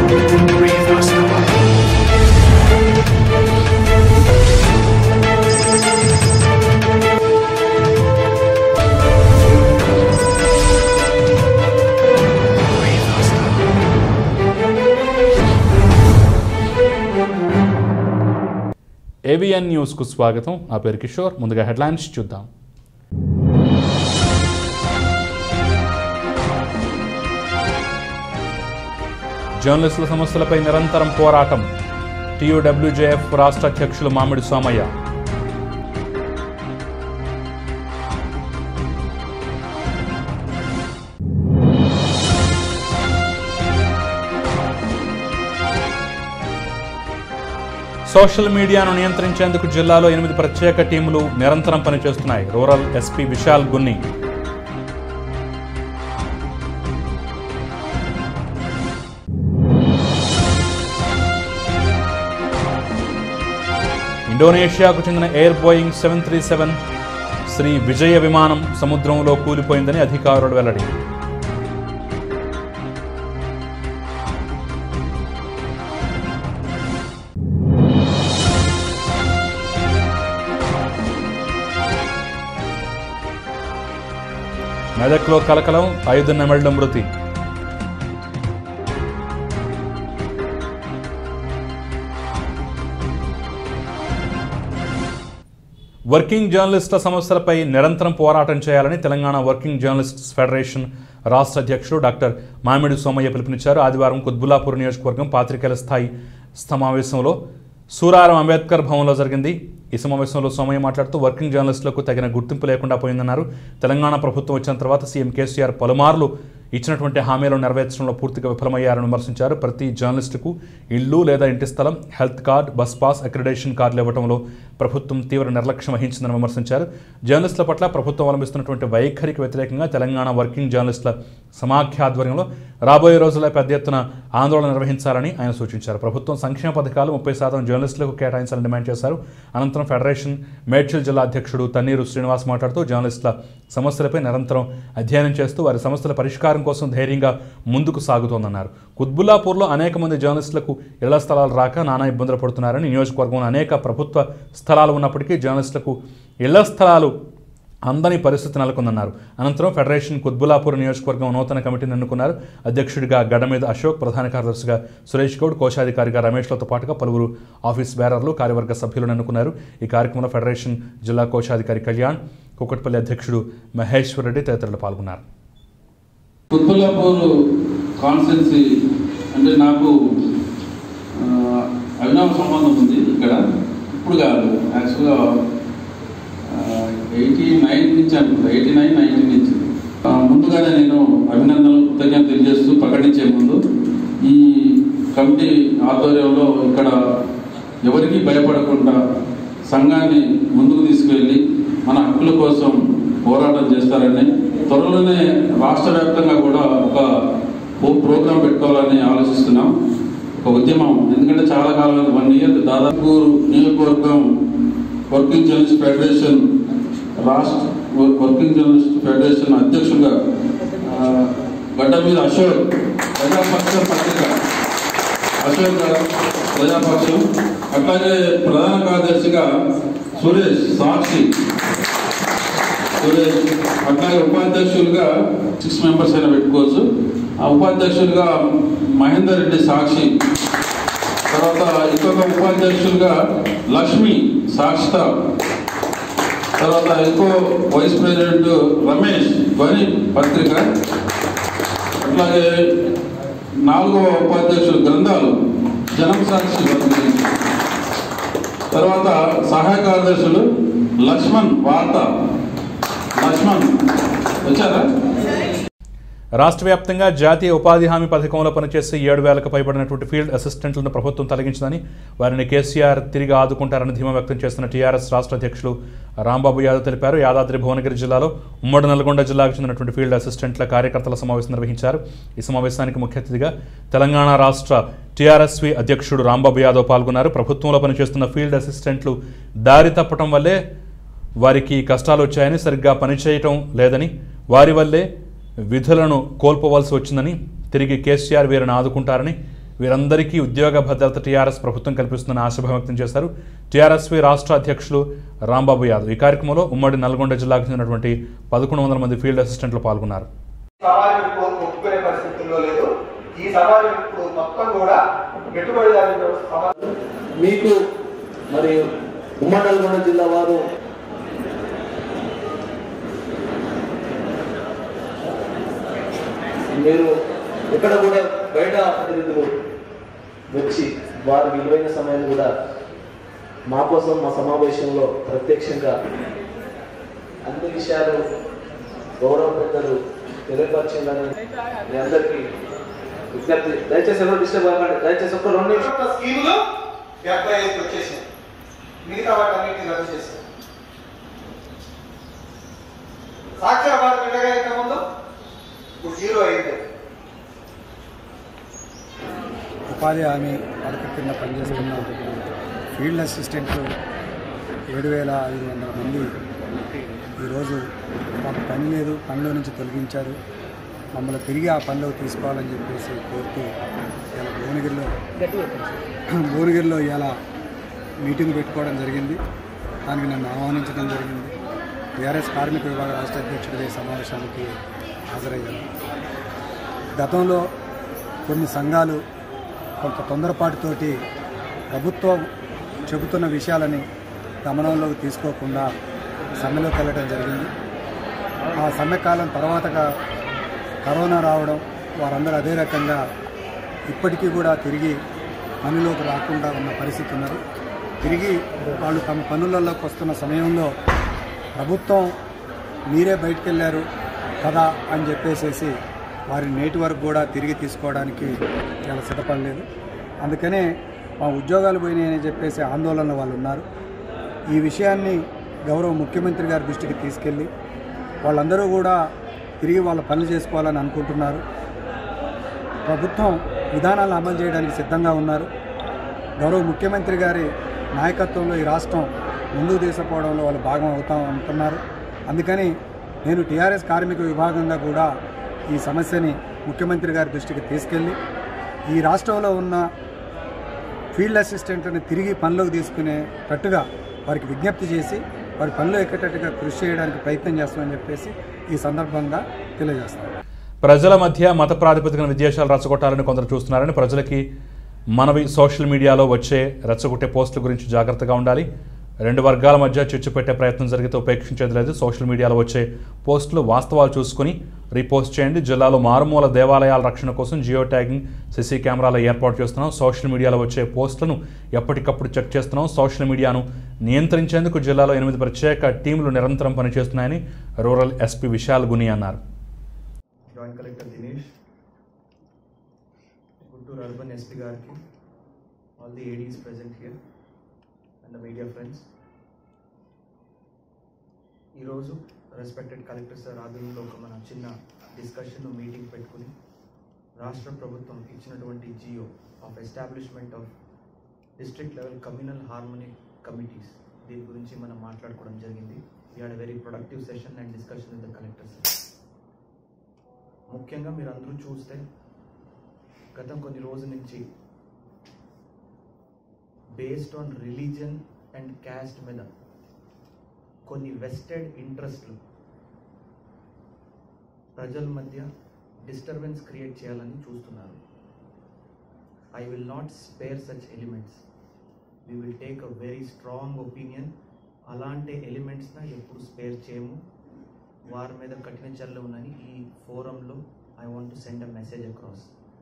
Breathe us the life. Breathe us the life. ABN న్యూస్కు స్వాగతం నా పేరు కిషోర్ ముందుగా హెడ్లైన్స్ చూద్దాం జర్నలిస్టుల సమస్యలపై నిరంతరం పోరాటం టీయూడబ్ల్యూజేఎఫ్ రాష్ట్ర అధ్యక్షులు మామిడి సోమయ్య సోషల్ మీడియాను నియంత్రించేందుకు జిల్లాలో ఎనిమిది ప్రత్యేక టీములు నిరంతరం పనిచేస్తున్నాయి రూరల్ ఎస్పీ విశాల్ గున్ని ఇండోనేషియాకు చెందిన air Boeing seven three seven Sriwijaya విమానం సముద్రంలో కూలిపోయిందని అధికారులు వెల్లడి మెదక్లో కలకలం ఐదు నెమళ్ల మృతి వర్కింగ్ జర్నలిస్టుల సమస్యలపై నిరంతరం పోరాటం చేయాలని తెలంగాణ వర్కింగ్ జర్నలిస్ట్స్ ఫెడరేషన్ రాష్ట్ర అధ్యక్షుడు డాక్టర్ మామిడి సోమయ్య పిలుపునిచ్చారు ఆదివారం కుత్బుల్లాపూర్ నియోజకవర్గం పాత్రికేయుల స్థాయి సమావేశంలో సూరారం అంబేద్కర్ భవన్లో జరిగింది ఈ సమావేశంలో సోమయ్య మాట్లాడుతూ వర్కింగ్ జర్నలిస్టులకు తగిన గుర్తింపు లేకుండా పోయిందన్నారు తెలంగాణ ప్రభుత్వం వచ్చిన తర్వాత సీఎం కేసీఆర్ పలుమార్లు ఇచ్చినటువంటి హామీలను నెరవేర్చడంలో పూర్తిగా విఫలమయ్యారని విమర్శించారు ప్రతి జర్నలిస్టుకు ఇల్లు లేదా ఇంటి స్థలం health card bus pass accreditation కార్డులు ఇవ్వడంలో ప్రభుత్వం తీవ్ర నిర్లక్ష్యం వహించిందని విమర్శించారు జర్నలిస్టుల పట్ల ప్రభుత్వం అవలంబిస్తున్నటువంటి వైఖరికి వ్యతిరేకంగా తెలంగాణ వర్కింగ్ జర్నలిస్టుల సమాఖ్య ఆధ్వర్యంలో రాబోయే రోజుల్లో పెద్ద ఎత్తున ఆందోళన నిర్వహించాలని ఆయన సూచించారు ప్రభుత్వం సంక్షేమ పథకాలు ముప్పై శాతం జర్నలిస్టులకు కేటాయించాలని డిమాండ్ చేశారు అనంతరం ఫెడరేషన్ మేడ్చల్ జిల్లా అధ్యక్షుడు తన్నీరు శ్రీనివాస్ మాట్లాడుతూ జర్నలిస్టుల సమస్యలపై నిరంతరం అధ్యయనం చేస్తూ వారి సమస్యల పరిష్కారం కోసం ధైర్యంగా ముందుకు సాగుతోందన్నారు కుత్బుల్లాపూర్లో అనేక మంది జర్నలిస్టులకు ఇళ్ల స్థలాలు రాక నానా ఇబ్బందులు పడుతున్నారని నియోజకవర్గంలో అనేక ప్రభుత్వ స్థలాలు ఉన్నప్పటికీ జర్నలిస్టులకు ఇళ్ల స్థలాలు అందని పరిస్థితి నెలకొందన్నారు అనంతరం ఫెడరేషన్ కుత్బులాపూర్ నియోజకవర్గం నూతన కమిటీని ఎన్నుకున్నారు అధ్యక్షుడిగా గడమీద అశోక్ ప్రధాన కార్యదర్శిగా సురేష్ గౌడ్ కోశాధికారిగా రమేష్లతో పాటుగా పలువురు ఆఫీస్ బేరర్లు కార్యవర్గ సభ్యులను ఎన్నుకున్నారు ఈ కార్యక్రమంలో ఫెడరేషన్ జిల్లా కోశాధికారి కళ్యాణ్ కుకట్పల్లి అధ్యక్షుడు మహేశ్వర్ రెడ్డి తదితరులు పాల్గొన్నారు కుత్బుల్లాపూర్ కాన్స్టెన్సీ అంటే నాకు ఆ, అవినావ సంబంధం ఉంది ఇక్కడ ఇప్పుడు కాదు యాక్చువల్గా ఎయిటీ నైన్ నుంచి అనుకుంటా ఎయిటీ నైన్ నైన్టీన్ నుంచి ఆ, ముందుగానే నేను అభినందనలు కృతజ్ఞత తెలియజేస్తూ ప్రకటించే ముందు ఈ కమిటీ ఆధ్వర్యంలో ఇక్కడ ఎవరికీ భయపడకుండా సంఘాన్ని ముందుకు తీసుకువెళ్ళి మన హక్కుల కోసం పోరాటం చేస్తారని త్వరలోనే రాష్ట్ర వ్యాప్తంగా కూడా ఒక ఓ ప్రోగ్రాం పెట్టుకోవాలని ఆలోచిస్తున్నాం ఒక ఉద్యమం ఎందుకంటే చాలా కాలం వన్ ఇయర్ దాదాపు నియోజకవర్గం వర్కింగ్ జర్నలిస్ట్ ఫెడరేషన్ రాష్ట్ర వర్కింగ్ జర్నలిస్ట్ ఫెడరేషన్ అధ్యక్షులుగా ఆ, గడ్డ మీద అశోక్ ప్రజాపక్షం పత్రిక అశోక్ గారు ప్రజాపక్షం అట్లాగే ప్రధాన కార్యదర్శిగా సురేష్ సాక్షి సురేష్ అట్లాగే ఉపాధ్యక్షులుగా సిక్స్ మెంబర్స్ అయినా పెట్టుకోవచ్చు ఆ ఉపాధ్యక్షులుగా మహేందర్ రెడ్డి సాక్షి తర్వాత ఇంకొక ఉపాధ్యక్షులుగా లక్ష్మి సాక్షిత తర్వాత ఇంకో వైస్ ప్రెసిడెంట్ రమేష్ ధ్వని పత్రిక అట్లాగే నాలుగవ ఉపాధ్యక్షులు గ్రంథాలు జనం సాక్షి పత్రిక తర్వాత సహాయ కార్యదర్శులు లక్ష్మణ్ వార్త లక్ష్మణ్ వచ్చారా రాష్ట్ర వ్యాప్తంగా జాతీయ ఉపాధి హామీ పథకంలో పనిచేసే ఏడు వేలకు పైబడినటువంటి ఫీల్డ్ అసిస్టెంట్లను ప్రభుత్వం తొలగించిందని వారిని కేసీఆర్ తిరిగి ఆదుకుంటారని ధీమా వ్యక్తం చేస్తున్న టీఆర్ఎస్ రాష్ట్ర అధ్యక్షులు రాంబాబు యాదవ్ తెలిపారు యాదాద్రి భువనగిరి జిల్లాలో ఉమ్మడి నల్గొండ జిల్లాకు చెందినటువంటి ఫీల్డ్ అసిస్టెంట్ల కార్యకర్తల సమావేశం నిర్వహించారు ఈ సమావేశానికి ముఖ్య అతిథిగా తెలంగాణ రాష్ట్ర టీఆర్ఎస్వి అధ్యక్షుడు రాంబాబు యాదవ్ పాల్గొన్నారు ప్రభుత్వంలో పనిచేస్తున్న ఫీల్డ్ అసిస్టెంట్లు దారి తప్పటం వల్లే వారికి కష్టాలు వచ్చాయని సరిగ్గా పనిచేయటం లేదని వారి వల్లే విధులను కోల్పోవలసి వచ్చిందని తిరిగి కేసీఆర్ వీరిని ఆదుకుంటారని వీరందరికీ ఉద్యోగ భద్రత టీఆర్ఎస్ ప్రభుత్వం కల్పిస్తుందని ఆశాభావం వ్యక్తం చేశారు టీఆర్ఎస్వి రాష్ట్ర అధ్యక్షులు రాంబాబు యాదవ్ ఈ కార్యక్రమంలో ఉమ్మడి నల్గొండ జిల్లాకు చెందినటువంటి పదకొండు వందల మంది ఫీల్డ్ అసిస్టెంట్లు పాల్గొన్నారు సమాజం ఇప్పుడు ఒప్పుకునే పరిస్థితుల్లో లేదు ఈ సమాజం ఇప్పుడు మొత్తం కూడా పెట్టుబడిదారు సమాజం మీకు మరి ఉమ్మడి నల్గొండ జిల్లా వారు మీరు ఎక్కడ కూడా బయట ప్రతినిధులు వచ్చి వారి విలువైన సమయాన్ని కూడా మా కోసం మా సమావేశంలో ప్రత్యక్షంగా అన్ని విషయాలు గౌరవ పెద్దలు తెలియపరచాలని మీ అందరికీ విజ్ఞప్తి దయచేసి ఎవరు డిస్టర్బ్ అవ్వకండి దయచేసి ఒక రెండు నిమిషాలు ఒక్క స్కీములు డెబ్బై ఐదుకి వచ్చేసాయి మిగతా వాటన్నిటిని రద్దు చేశారు సాక్షర భారత్ ఎండగా ఇంత ముందు ఇప్పుడు జీరో అయింది ఉపాధి హామీ పథకం కింద పనిచేస్తున్న ఫీల్డ్ అసిస్టెంట్లు ఏడు వేల ఐదు వందల మంది ఈరోజు మాకు పని లేదు పనిలో నుంచి తొలగించారు మమ్మల్ని తిరిగి ఆ పనిలో తీసుకోవాలని చెప్పేసి కోరుతూ ఇలా భువనగిరిలో భువనగిరిలో ఇలా మీటింగ్ పెట్టుకోవడం జరిగింది దానికి నన్ను ఆహ్వానించడం జరిగింది టీఆర్ఎస్ కార్మిక విభాగ రాష్ట్ర అధ్యక్షుడి ఈ సమావేశానికి హాజరయ్యాను గతంలో కొన్ని సంఘాలు కొంత తొందరపాటుతోటి ప్రభుత్వం చెబుతున్న విషయాలని గమనంలోకి తీసుకోకుండా సమ్మెలోకి వెళ్ళడం జరిగింది ఆ సమ్మె కాలం తర్వాతగా కరోనా రావడం వారందరూ అదే రకంగా ఇప్పటికీ కూడా తిరిగి పనిలోకి రాకుండా ఉన్న పరిస్థితి ఉన్నది తిరిగి వాళ్ళు తమ పనులలోకి వస్తున్న సమయంలో ప్రభుత్వం మీరే బయటకు వెళ్ళారు కదా అని చెప్పేసేసి వారి నేటి వరకు కూడా తిరిగి తీసుకోవడానికి చాలా సిద్ధపడలేదు అందుకనే మా ఉద్యోగాలు పోయినాయని చెప్పేసి ఆందోళనలో వాళ్ళు ఉన్నారు ఈ విషయాన్ని గౌరవ ముఖ్యమంత్రి గారి దృష్టికి తీసుకెళ్ళి వాళ్ళందరూ కూడా తిరిగి వాళ్ళ పనులు చేసుకోవాలని అనుకుంటున్నారు ప్రభుత్వం విధానాలను అమలు చేయడానికి సిద్ధంగా ఉన్నారు గౌరవ ముఖ్యమంత్రి గారి నాయకత్వంలో ఈ రాష్ట్రం ముందుకు తీసుకుపోవడంలో వాళ్ళు భాగం అవుతాం అంటున్నారు అందుకని నేను టీఆర్ఎస్ కార్మిక విభాగంగా కూడా ఈ సమస్యని ముఖ్యమంత్రి గారి దృష్టికి తీసుకెళ్ళి ఈ రాష్ట్రంలో ఉన్న ఫీల్డ్ అసిస్టెంట్లను తిరిగి పనిలోకి తీసుకునేటట్టుగా వారికి విజ్ఞప్తి చేసి వారి పనిలో ఎక్కేటట్టుగా కృషి చేయడానికి ప్రయత్నం చేస్తామని చెప్పేసి ఈ సందర్భంగా తెలియజేస్తాను ప్రజల మధ్య మత ప్రాతిపదికన విద్వేషాలు రెచ్చగొట్టాలని కొందరు చూస్తున్నారని ప్రజలకి మనవి సోషల్ మీడియాలో వచ్చే రెచ్చగొట్టే పోస్టుల గురించి జాగ్రత్తగా ఉండాలి రెండు వర్గాల మధ్య చిచ్చు పెట్టే ప్రయత్నం జరిగితే ఉపేక్షించేది లేదు సోషల్ మీడియాలో వచ్చే పోస్టులు వాస్తవాలు చూసుకుని రీపోస్ట్ చేయండి జిల్లాలో మారుమూల దేవాలయాల రక్షణ కోసం జియో ట్యాగింగ్ సీసీ కెమెరాలు ఏర్పాటు చేస్తున్నాం సోషల్ మీడియాలో వచ్చే పోస్టులను ఎప్పటికప్పుడు చెక్ చేస్తున్నాం సోషల్ మీడియాను నియంత్రించేందుకు జిల్లాలో ఎనిమిది ప్రత్యేక టీంలు నిరంతరం పనిచేస్తున్నాయని రూరల్ ఎస్పీ విశాల్ గుని అన్నారు joint collector Dinesh Guntur urban SP గారికి all the ADs present here and the media friends ఈరోజు రెస్పెక్టెడ్ కలెక్టర్ సార్ ఆధ్వర్యంలో ఒక మన చిన్న డిస్కషన్ మీటింగ్ పెట్టుకుని రాష్ట్ర ప్రభుత్వం ఇచ్చినటువంటి GO of establishment of district level communal harmony committees దీని గురించి మనం మాట్లాడుకోవడం జరిగింది we had very productive session and discussion with the collector sir ముఖ్యంగా మీరు అందరూ చూస్తే గతం కొన్ని రోజుల నుంచి based on religion and caste మీద కొన్ని వెస్టెడ్ ఇంట్రెస్ట్లు ప్రజల మధ్య డిస్టర్బెన్స్ క్రియేట్ చేయాలని చూస్తున్నారు I will not spare such elements we will take a very strong opinion అలాంటి ఎలిమెంట్స్న ఎప్పుడు స్పేర్ చేయము వారి మీద కఠిన చర్యలు ఉందని ఈ ఫోరంలో I want to send a message across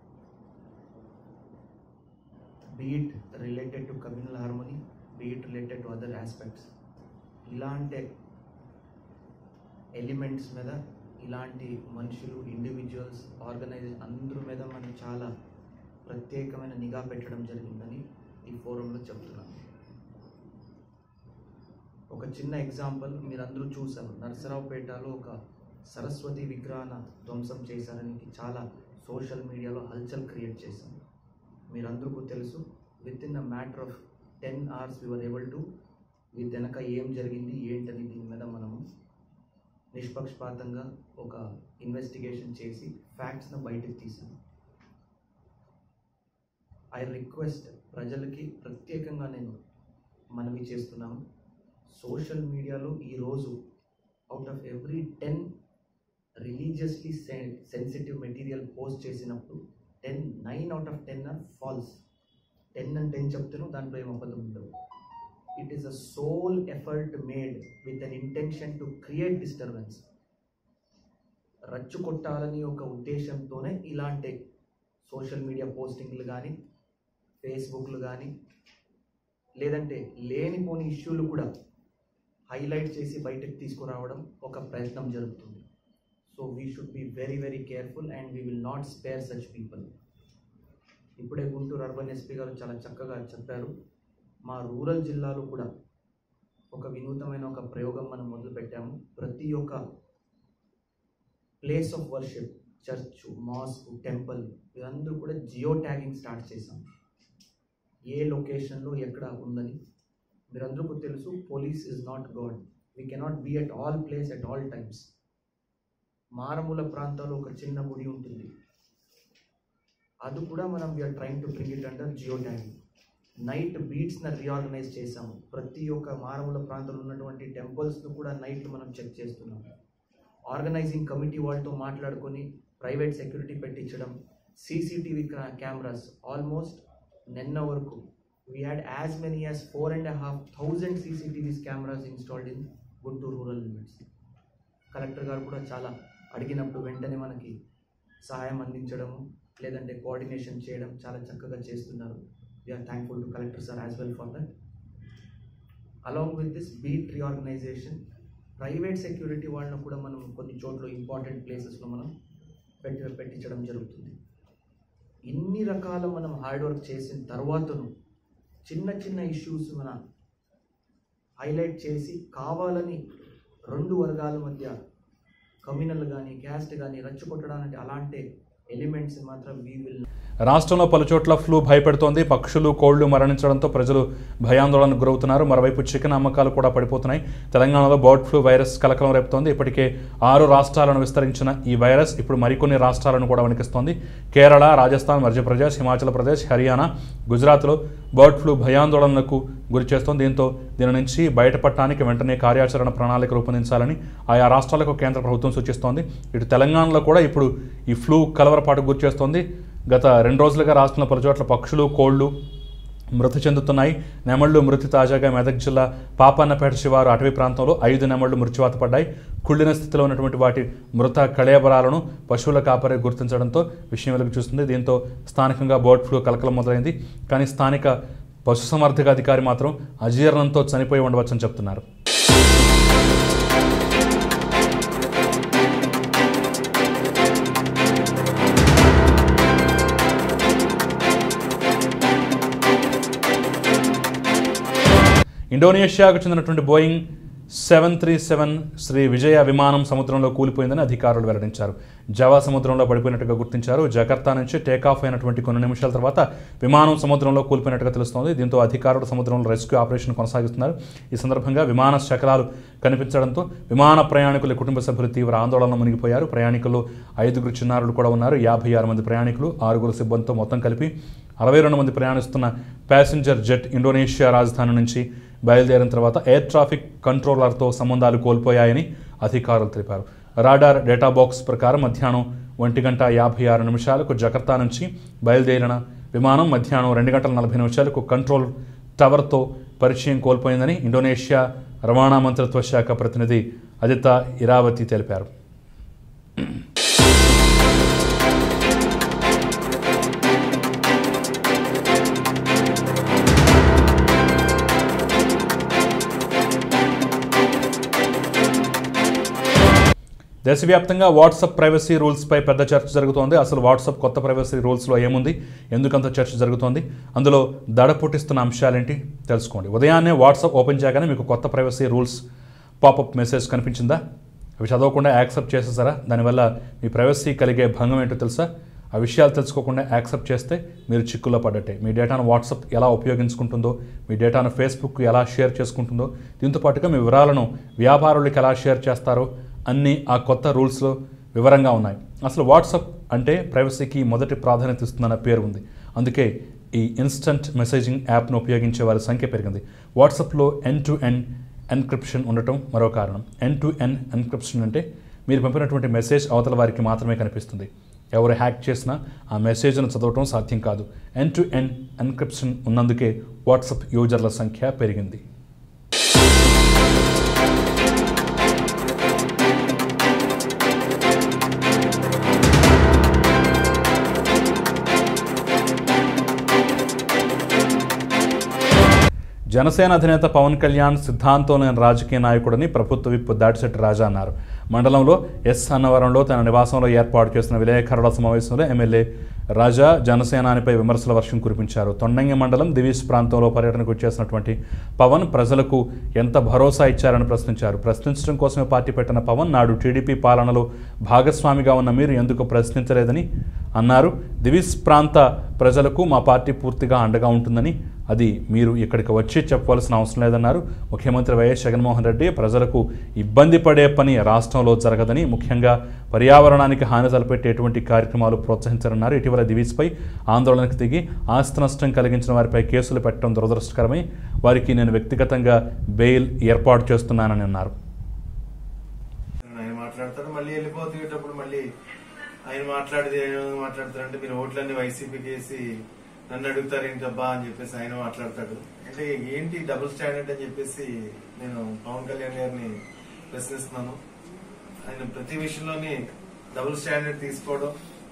beat related to communal harmony beat related to other aspects ఇలాంటి ఎలిమెంట్స్ మీద ఇలాంటి మనుషులు ఇండివిజువల్స్ ఆర్గనైజేషన్ అందరి మీద మనం చాలా ప్రత్యేకమైన నిఘా పెట్టడం జరిగిందని ఈ ఫోరంలో చెప్తున్నాను ఒక చిన్న ఎగ్జాంపుల్ మీరందరూ చూసారు నరసరావుపేటలో ఒక సరస్వతి విగ్రహాన ధ్వంసం చేశారని చాలా సోషల్ మీడియాలో హల్చల్ క్రియేట్ చేశాం మీరందరికీ తెలుసు within a matter of ten hours we were able to ఇది వెనక ఏం జరిగింది ఏంటని దీని మీద మనము నిష్పక్షపాతంగా ఒక ఇన్వెస్టిగేషన్ చేసి ఫ్యాక్ట్స్ను బయటకు తీసాం ఐ రిక్వెస్ట్ ప్రజలకి ప్రత్యేకంగా నేను మనవి చేస్తున్నాను సోషల్ మీడియాలో ఈరోజు out of every ten religiously sensitive material post చేసినప్పుడు ten nine out of ten are false ten and ten చెప్తాను దాంట్లో ఏం అబద్ధం ఉండదు it is a sole effort made with an intention to create disturbance రచ్చు కొట్టాలని ఒక ఉద్దేశంతోనే ఇలాంటి సోషల్ మీడియా పోస్టింగ్లు కానీ ఫేస్బుక్లు కానీ లేదంటే లేనిపోని ఇష్యూలు కూడా హైలైట్ చేసి బయటకు తీసుకురావడం ఒక ప్రయత్నం జరుగుతుంది so we should be very very careful and we will not spare such people ఇప్పుడే గుంటూరు అర్బన్ ఎస్పీ గారు చాలా చక్కగా చెప్పారు మా రూరల్ జిల్లాలో కూడా ఒక వినూతమైన ఒక ప్రయోగం మనం మొదలు పెట్టాము ప్రతి ఒక్క place of worship church mosque temple ఇదందరూ కూడా జియో ట్యాగింగ్ స్టార్ట్ చేసాం ఏ లొకేషన్లో ఎక్కడ ఉందని మీరందరికీ తెలుసు police is not god we cannot be at all place at all times మారమూల ప్రాంతాల్లో ఒక చిన్న గుడి ఉంటుంది అది కూడా మనం we are trying to bring it under geo tagging night బీట్స్ని రీఆర్గనైజ్ చేసాము ప్రతి ఒక్క మారమూల ప్రాంతంలో ఉన్నటువంటి టెంపుల్స్ను కూడా నైట్లు మనం చెక్ చేస్తున్నాం ఆర్గనైజింగ్ కమిటీ వాళ్ళతో మాట్లాడుకొని ప్రైవేట్ సెక్యూరిటీ పెట్టించడం సీసీటీవీ కెమెరాస్ ఆల్మోస్ట్ నిన్న వరకు we had as many as four and half thousand CCTVs cameras installed in Guntur rural limits collector గారు కూడా చాలా అడిగినప్పుడు వెంటనే మనకి సహాయం అందించడము లేదంటే కోఆర్డినేషన్ చేయడం చాలా చక్కగా చేస్తున్నారు we are thankful to collector sir as well for that along with this beat reorganization private security వాళ్ళను కూడా మనం కొన్ని చోట్ల ఇంపార్టెంట్ ప్లేసెస్లో మనం పెట్టి పెట్టించడం జరుగుతుంది ఇన్ని రకాల మనం హార్డ్ వర్క్ చేసిన తర్వాతను చిన్న చిన్న ఇష్యూస్ మన హైలైట్ చేసి కావాలని రెండు వర్గాల మధ్య కమ్యూనల్ కానీ క్యాస్ట్ కానీ రచ్చగొట్టడానికి అలాంటి ఎలిమెంట్స్ మాత్రం వీ విల్ రాష్ట్రంలో పలుచోట్ల ఫ్లూ భయపెడుతోంది పక్షులు కోళ్లు మరణించడంతో ప్రజలు భయాందోళనకు గురవుతున్నారు మరోవైపు చికెన్ అమ్మకాలు కూడా పడిపోతున్నాయి తెలంగాణలో బర్డ్ ఫ్లూ వైరస్ కలకలం రేపుతోంది ఇప్పటికే ఆరు రాష్ట్రాలను విస్తరించిన ఈ వైరస్ ఇప్పుడు మరికొన్ని రాష్ట్రాలను కూడా వణికిస్తోంది కేరళ రాజస్థాన్ మధ్యప్రదేశ్ హిమాచల్ ప్రదేశ్ హర్యానా గుజరాత్లో బర్డ్ ఫ్లూ భయాందోళనలకు గురి చేస్తోంది దీంతో దీని నుంచి బయటపడటానికి వెంటనే కార్యాచరణ ప్రణాళిక రూపొందించాలని ఆయా రాష్ట్రాలకు కేంద్ర ప్రభుత్వం సూచిస్తోంది ఇటు తెలంగాణలో కూడా ఇప్పుడు ఈ ఫ్లూ కలవరపాటుకు గురి చేస్తోంది గత రెండు రోజులుగా రాష్ట్రంలో పలుచోట్ల పక్షులు కోళ్లు మృతి చెందుతున్నాయి నెమళ్లు మృతి తాజాగా మెదక్ జిల్లా పాపన్నపేట శివారు అటవీ ప్రాంతంలో ఐదు నెమళ్లు మృత్యువాత పడ్డాయి కుళ్ళిన స్థితిలో ఉన్నటువంటి వాటి మృత కళేబరాలను పశువుల కాపరి గుర్తించడంతో విషయం వెలుగు చూస్తుంది దీంతో స్థానికంగా బర్డ్ ఫ్లూ కలకలం మొదలైంది కానీ స్థానిక పశుసంవర్ధక అధికారి మాత్రం అజీర్ణంతో చనిపోయి ఉండవచ్చని చెప్తున్నారు ఇండోనేషియాకు చెందినటువంటి Boeing seven three seven Sriwijaya విమానం సముద్రంలో కూలిపోయిందని అధికారులు వెల్లడించారు జవా సముద్రంలో పడిపోయినట్టుగా గుర్తించారు జకర్తా నుంచి టేకాఫ్ అయినటువంటి కొన్ని నిమిషాల తర్వాత విమానం సముద్రంలో కూలిపోయినట్టుగా తెలుస్తోంది దీంతో అధికారులు సముద్రంలో రెస్క్యూ ఆపరేషన్ కొనసాగిస్తున్నారు ఈ సందర్భంగా విమాన శకలాలు కనిపించడంతో విమాన ప్రయాణికుల కుటుంబ సభ్యులు తీవ్ర ఆందోళన మునిగిపోయారు ప్రయాణికులు ఐదుగురు చిన్నారులు కూడా ఉన్నారు యాభై ఆరు మంది ప్రయాణికులు ఆరుగురు సిబ్బందితో మొత్తం కలిపి అరవై రెండు మంది ప్రయాణిస్తున్న ప్యాసింజర్ జెట్ ఇండోనేషియా రాజధాని నుంచి బయలుదేరిన తర్వాత ఎయిర్ ట్రాఫిక్ కంట్రోలర్తో సంబంధాలు కోల్పోయాయని అధికారులు తెలిపారు రాడార్ డేటా బాక్స్ ప్రకారం మధ్యాహ్నం ఒంటి గంట యాభై ఆరు నిమిషాలకు జకర్తా నుంచి బయలుదేరిన విమానం మధ్యాహ్నం రెండు గంటల నలభై నిమిషాలకు కంట్రోల్ టవర్తో పరిచయం కోల్పోయిందని ఇండోనేషియా రవాణా మంత్రిత్వ శాఖ ప్రతినిధి అదిత ఇరావతి తెలిపారు దేశవ్యాప్తంగా వాట్సాప్ ప్రైవసీ రూల్స్పై పెద్ద చర్చ జరుగుతోంది అసలు వాట్సాప్ కొత్త ప్రైవసీ రూల్స్లో ఏముంది ఎందుకంత చర్చ జరుగుతోంది అందులో దడ పుట్టిస్తున్న అంశాలేంటి తెలుసుకోండి ఉదయాన్నే వాట్సాప్ ఓపెన్ చేయగానే మీకు కొత్త ప్రైవసీ రూల్స్ పాపప్ మెసేజ్ కనిపించిందా అవి చదవకుండా యాక్సెప్ట్ చేసేసారా దానివల్ల మీ ప్రైవసీ కలిగే భంగం ఏంటో తెలుసా ఆ విషయాలు తెలుసుకోకుండా యాక్సెప్ట్ చేస్తే మీరు చిక్కుల్లో పడ్డట్టే మీ డేటాను వాట్సాప్ ఎలా ఉపయోగించుకుంటుందో మీ డేటాను ఫేస్బుక్ ఎలా షేర్ చేసుకుంటుందో దీంతో పాటుగా మీ వివరాలను వ్యాపారులకు ఎలా షేర్ చేస్తారో అన్నీ ఆ కొత్త రూల్స్లో వివరంగా ఉన్నాయి అసలు వాట్సాప్ అంటే ప్రైవసీకి మొదటి ప్రాధాన్యత ఇస్తుందన్న పేరు ఉంది అందుకే ఈ ఇన్స్టంట్ మెసేజింగ్ యాప్ను ఉపయోగించే వారి సంఖ్య పెరిగింది వాట్సాప్లో ఎన్ టు ఎన్ ఎన్క్రిప్షన్ ఉండటం మరో కారణం ఎన్ టు ఎన్ ఎన్క్రిప్షన్ అంటే మీరు పంపినటువంటి మెసేజ్ అవతల వారికి మాత్రమే కనిపిస్తుంది ఎవరు హ్యాక్ చేసినా ఆ మెసేజ్ను చదవటం సాధ్యం కాదు ఎన్ టు ఎన్ ఎన్క్రిప్షన్ ఉన్నందుకే వాట్సాప్ యూజర్ల సంఖ్య పెరిగింది జనసేన అధినేత పవన్ కళ్యాణ్ సిద్ధాంతం లేని రాజకీయ నాయకుడని ప్రభుత్వ విప్ దాటిశెట్టి రాజా అన్నారు మండలంలో ఎస్ అన్నవరంలో తన నివాసంలో ఏర్పాటు చేసిన విలేకరుల సమావేశంలో ఎమ్మెల్యే రాజా జనసేనానిపై విమర్శల వర్షం కురిపించారు తొండంగి మండలం దివీస్ ప్రాంతంలో పర్యటనకు వచ్చేసినటువంటి పవన్ ప్రజలకు ఎంత భరోసా ఇచ్చారని ప్రశ్నించారు ప్రశ్నించడం కోసమే పార్టీ పెట్టిన పవన్ నాడు టీడీపీ పాలనలో భాగస్వామిగా ఉన్న మీరు ఎందుకు ప్రశ్నించలేదని అన్నారు దివిస్ ప్రాంత ప్రజలకు మా పార్టీ పూర్తిగా అండగా ఉంటుందని అది మీరు ఇక్కడికి వచ్చి చెప్పవలసిన అవసరం లేదన్నారు ముఖ్యమంత్రి వైఎస్ జగన్మోహన్ రెడ్డి ప్రజలకు ఇబ్బంది పడే పని రాష్ట్రంలో జరగదని ముఖ్యంగా పర్యావరణానికి హాని తలపెట్టే ఎటువంటి కార్యక్రమాలు ప్రోత్సహించారన్నారు ఇటీవల దివీస్పై ఆందోళనకు దిగి ఆస్తి నష్టం కలిగించిన వారిపై కేసులు పెట్టడం దురదృష్టకరమై వారికి నేను వ్యక్తిగతంగా బెయిల్ ఏర్పాటు చేస్తున్నానని అన్నారు ఆయన మాట్లాడతాడు మళ్ళీ వెళ్ళిపోతేటప్పుడు మళ్ళీ ఆయన మాట్లాడేది ఏ విధంగా మాట్లాడతారంటే మీరు ఓట్లన్నీ వైసీపీకి వేసి నన్ను అడుగుతారు ఏంటబ్బా అని చెప్పేసి ఆయన మాట్లాడతాడు అంటే ఏంటి డబుల్ స్టాండర్డ్ అని చెప్పేసి నేను పవన్ కళ్యాణ్ గారిని ప్రశ్నిస్తున్నాను ఆయన ప్రతి విషయంలోని డబుల్ స్టాండర్డ్ తీసుకోవడం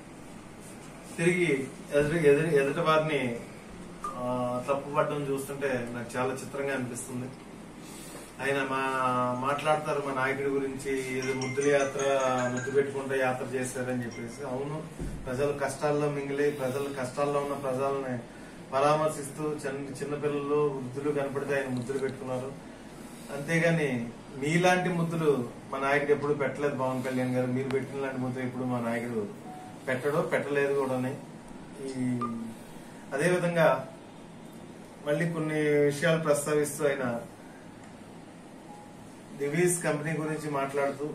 తిరిగి ఎదురు ఎదురు ఎదుటి వారిని ఆ, తప్పుపడడం చూస్తుంటే నాకు చాలా చిత్రంగా అనిపిస్తుంది ఆయన మా మాట్లాడతారు మా నాయకుడి గురించి ఏదో ముద్దుల యాత్ర ముద్దు పెట్టుకుంటే యాత్ర చేశారని చెప్పేసి అవును ప్రజలు కష్టాల్లో మిగిలి ప్రజలు కష్టాల్లో ఉన్న ప్రజల్ని పరామర్శిస్తూ చిన్న చిన్నపిల్లలు వృద్ధులు కనపడితే ఆయన ముద్దులు పెట్టుకున్నారు అంతేగాని మీలాంటి ముద్దులు మా నాయకుడు ఎప్పుడు పెట్టలేదు పవన్ కళ్యాణ్ గారు మీరు పెట్టిన లాంటి ముద్దు ఇప్పుడు మా నాయకుడు పెట్టడో పెట్టలేదు కూడా ఈ అదేవిధంగా మళ్ళీ కొన్ని విషయాలు ప్రస్తావిస్తూ ఆయన దివీస్ కంపెనీ గురించి మాట్లాడుతూ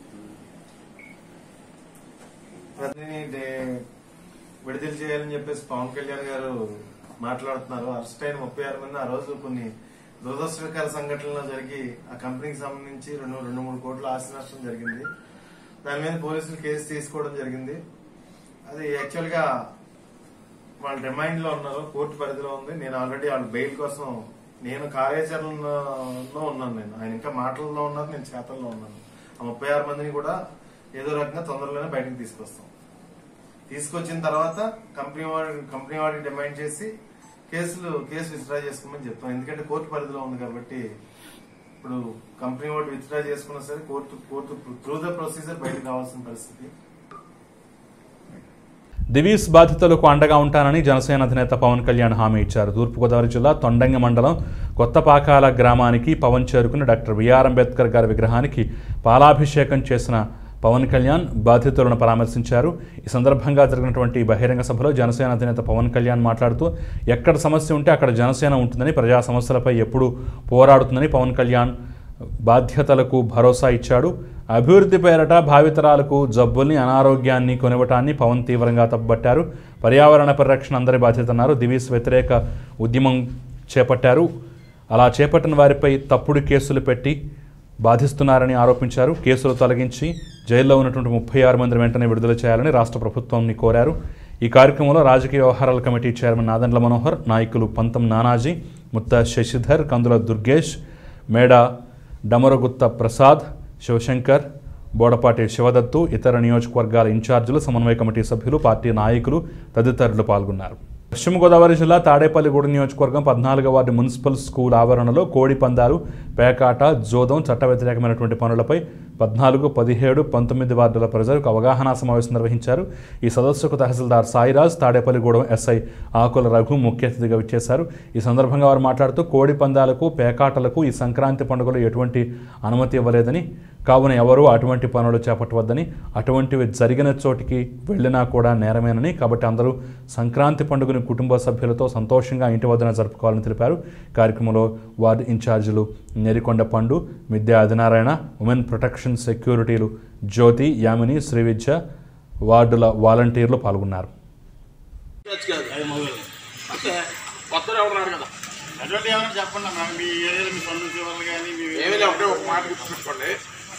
ప్రతిని డే- విడుదల చేయాలని చెప్పేసి పవన్ కళ్యాణ్ గారు మాట్లాడుతున్నారు అరెస్ట్ అయిన ముప్పై ఆరు మంది ఆ రోజు కొన్ని దురదృష్టకర సంఘటనలు జరిగి ఆ కంపెనీకి సంబంధించి రెండు రెండు మూడు కోట్ల ఆస్తి నష్టం జరిగింది దాని మీద పోలీసులు కేసు తీసుకోవడం జరిగింది అది యాక్చువల్ గా వాళ్ళ రిమైండ్ లో ఉన్నారు కోర్టు పరిధిలో ఉంది నేను ఆల్రెడీ వాళ్ళ బెయిల్ కోసం నేను కార్యాచరణలో ఉన్నాను నేను ఆయన ఇంకా మాటల్లో ఉన్నారు నేను చేతల్లో ఉన్నాను ఆ ముప్పై ఆరు మందిని కూడా ఏదో రకంగా తొందరలోనే బయటకు తీసుకొస్తాం తీసుకొచ్చిన తర్వాత కంపెనీ వాడి కంపెనీ వాడికి డిమాండ్ చేసి కేసులు కేసు విత్డ్రా చేసుకోమని చెప్తాం ఎందుకంటే కోర్టు పరిధిలో ఉంది కాబట్టి ఇప్పుడు కంపెనీ వాడు విత్డ్రా చేసుకున్నా సరే court court through the procedure బయటకు రావాల్సిన పరిస్థితి దివీస్ బాధితులకు అండగా ఉంటానని జనసేన అధినేత పవన్ కళ్యాణ్ హామీ ఇచ్చారు తూర్పుగోదావరి జిల్లా తొండంగి మండలం కొత్తపాకాల గ్రామానికి పవన్ చేరుకుని డాక్టర్ బిఆర్ అంబేద్కర్ గారి విగ్రహానికి పాలాభిషేకం చేసిన పవన్ కళ్యాణ్ బాధితులను పరామర్శించారు ఈ సందర్భంగా జరిగినటువంటి బహిరంగ సభలో జనసేన అధినేత పవన్ కళ్యాణ్ మాట్లాడుతూ ఎక్కడ సమస్య ఉంటే అక్కడ జనసేన ఉంటుందని ప్రజా సమస్యలపై ఎప్పుడూ పోరాడుతుందని పవన్ కళ్యాణ్ బాధ్యతలకు భరోసా ఇచ్చాడు అభివృద్ధి పేరట భావితరాలకు జబ్బుల్ని అనారోగ్యాన్ని కొనివ్వటాన్ని పవన్ తీవ్రంగా తప్పుబట్టారు పర్యావరణ పరిరక్షణ అందరి బాధ్యత అన్నారు దివీస్ వ్యతిరేక ఉద్యమం చేపట్టారు అలా చేపట్టిన వారిపై తప్పుడు కేసులు పెట్టి బాధిస్తున్నారని ఆరోపించారు కేసులు తొలగించి జైల్లో ఉన్నటువంటి ముప్పై ఆరు మంది వెంటనే విడుదల చేయాలని రాష్ట్ర ప్రభుత్వాన్ని కోరారు ఈ కార్యక్రమంలో రాజకీయ వ్యవహారాల కమిటీ చైర్మన్ నాదండ్ల మనోహర్ నాయకులు పంతం నానాజీ ముత్త శశిధర్ కందుల దుర్గేష్ మేడ డమరగుత్త ప్రసాద్ శివశంకర్ బోడపాటి శివదత్తు ఇతర నియోజకవర్గాల ఇన్ఛార్జీలు సమన్వయ కమిటీ సభ్యులు పార్టీ నాయకులు తదితరులు పాల్గొన్నారు పశ్చిమ గోదావరి జిల్లా తాడేపల్లిగూడెం నియోజకవర్గం పద్నాలుగవ వార్డు మున్సిపల్ స్కూల్ ఆవరణలో కోడి పందాలు పేకాట జోదం చట్ట వ్యతిరేకమైనటువంటి పనులపై పద్నాలుగు పదిహేడు పంతొమ్మిది వార్డుల ప్రజలకు అవగాహన సమావేశం నిర్వహించారు ఈ సదస్సుకు తహసీల్దార్ సాయిరాజ్ తాడేపల్లిగూడెం ఎస్ఐ ఆకుల రఘు ముఖ్య అతిథిగా విచ్చేశారు ఈ సందర్భంగా వారు మాట్లాడుతూ కోడి పందాలకు పేకాటలకు ఈ సంక్రాంతి పండుగలో ఎటువంటి అనుమతి ఇవ్వలేదని కావున ఎవరూ అటువంటి పనులు చేపట్టవద్దని అటువంటివి జరిగిన చోటికి వెళ్ళినా కూడా నేరమేనని కాబట్టి అందరూ సంక్రాంతి పండుగను కుటుంబ సభ్యులతో సంతోషంగా ఇంటి వద్దన జరుపుకోవాలని తెలిపారు కార్యక్రమంలో వార్డు ఇన్ఛార్జీలు నెరికొండ పండు మిద్దె ఆదినారాయణ ఉమెన్ ప్రొటెక్షన్ సెక్యూరిటీలు జ్యోతి యామిని శ్రీవిద్య వార్డుల వాలంటీర్లు పాల్గొన్నారు అంటే కొత్త ఎవరు రాడు కదా అటువంటి ఏమైనా చెప్పండి అమ్మా మీ ఏరియాలో మీ పనులు చివర్లు కానీ మీ ఏమీ లేదు ఒకటే ఒక మాట గుర్తుపెట్టుకోండి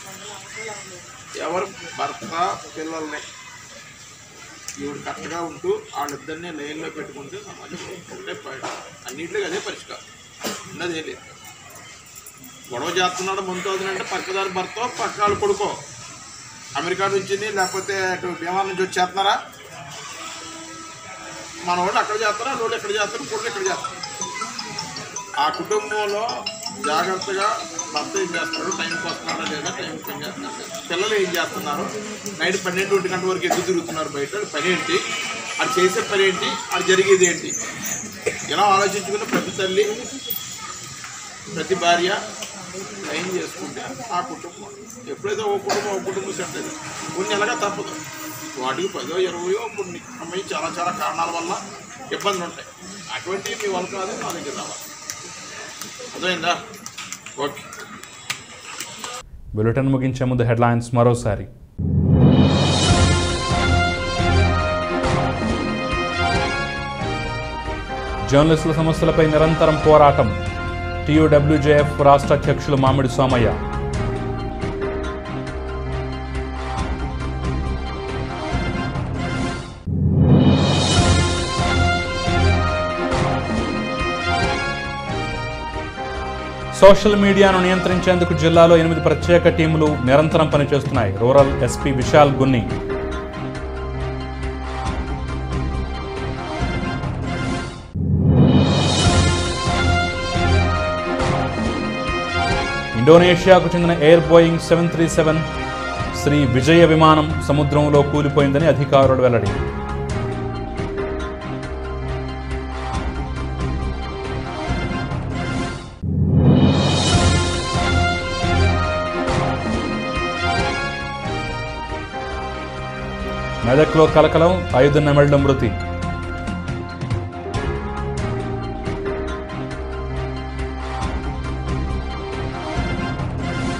ఎవరు భర్త పిల్లల్ని ఈవిడ కరెక్ట్గా ఉంటూ వాళ్ళిద్దరిని లైన్లో పెట్టుకుంటే సమాజం ఒకటే ప- అన్నింటిలో అదే పరిష్కారం ఉన్నది ఏం లేదు గొడవ చేస్తున్నాడు ముందు అంటే పక్కదారి భర్త పక్క వాళ్ళు కొడుకో అమెరికా నుంచి లేకపోతే అటు భీమా నుంచి వచ్చేస్తున్నారా మన వాళ్ళు అక్కడ చేస్తారా వాళ్ళు ఎక్కడ చేస్తారు కొడుకు ఎక్కడ చేస్తారు ఆ కుటుంబంలో జాగ్రత్తగా భర్త ఏం చేస్తున్నాడు టైంకి వస్తున్నాడా లేదా టైంకి పని చేస్తున్నాడు లేదా? పిల్లలు ఏం చేస్తున్నారు నైట్ పన్నెండు ఒంటి గంట వరకు ఎందుకు తిరుగుతున్నారు బయట వాళ్ళ పని ఏంటి అది చేసే పని ఏంటి అది జరిగేది ఏంటి ఇలా ఆలోచించుకున్న ప్రతి తల్లి ప్రతి భార్య లైన్ చేసుకుంటే ఆ కుటుంబం ఎప్పుడైతే ఓ కుటుంబం ఓ కుటుంబం సెట్ అయితే కొన్ని ఎలాగా తప్పదు వాటికి పదో ఇరవయో కొన్ని అమ్మాయి చాలా చాలా కారణాల వల్ల ఇబ్బందులు ఉంటాయి అటువంటివి మీ వల్ల కాదు నా దగ్గర రావాలి అర్థమైందా ఓకే బులెటిన్ ముగించే ముందు హెడ్లైన్స్ మరోసారి జర్నలిస్టుల సమస్యలపై నిరంతరం పోరాటం టీయూడబ్ల్యూజేఎఫ్ రాష్ట్ర అధ్యక్షులు మామిడి సోమయ్య సోషల్ మీడియాను నియంత్రించేందుకు జిల్లాలో ఎనిమిది ప్రత్యేక టీములు నిరంతరం పనిచేస్తున్నాయి రూరల్ ఎస్పీ విశాల్ గున్ని ఇండోనేషియాకు చెందిన air Boeing seven three seven Sriwijaya విమానం సముద్రంలో కూలిపోయిందని అధికారులు వెల్లడి మెదక్లో కలకలం ఐదు నెమళ్ల మృతి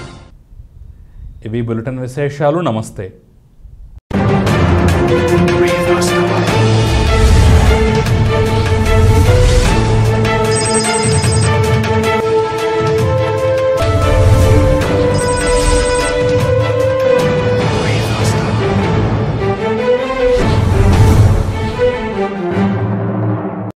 ఇవి బులెటిన్ విశేషాలు నమస్తే Breathe